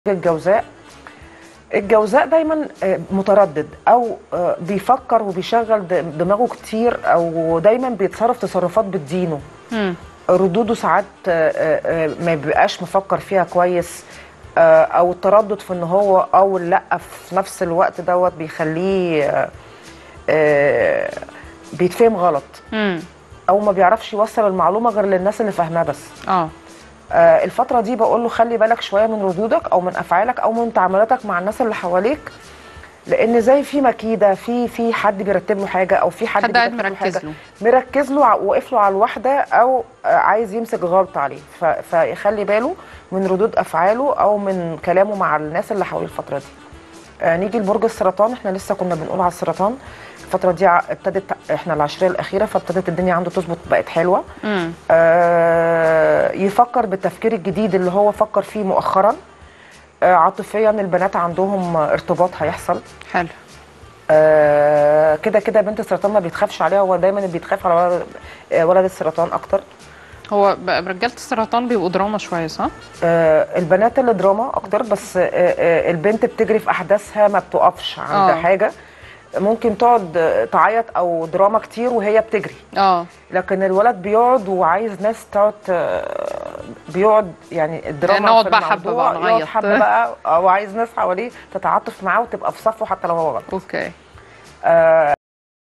الجوزاء الجوزاء دايما آه، متردد او آه، بيفكر وبيشغل د- دماغه كتير او دايما بيتصرف تصرفات بتدينه مم. ردوده ساعات آه، آه، آه، ما بيبقاش مفكر فيها كويس آه، او التردد في ان هو او لا في نفس الوقت دوت بيخليه آه، آه، بيتفهم غلط مم. او ما بيعرفش يوصل المعلومه غير للناس اللي فاهماه بس اه آه، الفترة دي بقول له خلي بالك شوية من ردودك أو من أفعالك أو من تعاملاتك مع الناس اللي حواليك لأن زي في مكيدة في في حد بيرتب له حاجة أو في حد حد قاعد بيرتب له مركز حاجة له. مركز له ع- واقف له على الواحدة أو آه، عايز يمسك غلط عليه ف- فيخلي باله من ردود أفعاله أو من كلامه مع الناس اللي حواليه الفترة دي آه، نيجي لبرج السرطان احنا لسه كنا بنقول على السرطان الفترة دي ع- ابتدت احنا العشرية الأخيرة فابتدت الدنيا عنده تظبط بقت حلوة مم. آه، يفكر بالتفكير الجديد اللي هو فكر فيه مؤخرا آه، عاطفيا البنات عندهم ارتباط هيحصل حلو آه، كده كده بنت السرطان ما بيتخافش عليها هو دايما اللي بيتخاف على ولد, آه، ولد السرطان اكتر هو ب- رجاله السرطان بيبقوا دراما شويه صح؟ آه، البنات اللي دراما اكتر بس آه، آه، البنت بتجري في احداثها ما بتقفش عند آه. حاجه ممكن تقعد آه، تعيط او دراما كتير وهي بتجري اه لكن الولد بيقعد وعايز ناس تقعد آه، بيقعد يعني الدراما نقعد في بقى حبة الموضوع، بقى يقعد نعيط. حبه بقى او عايز ناس حواليه تتعاطف معاه وتبقى في صفه حتى لو هو غلط اوكي آه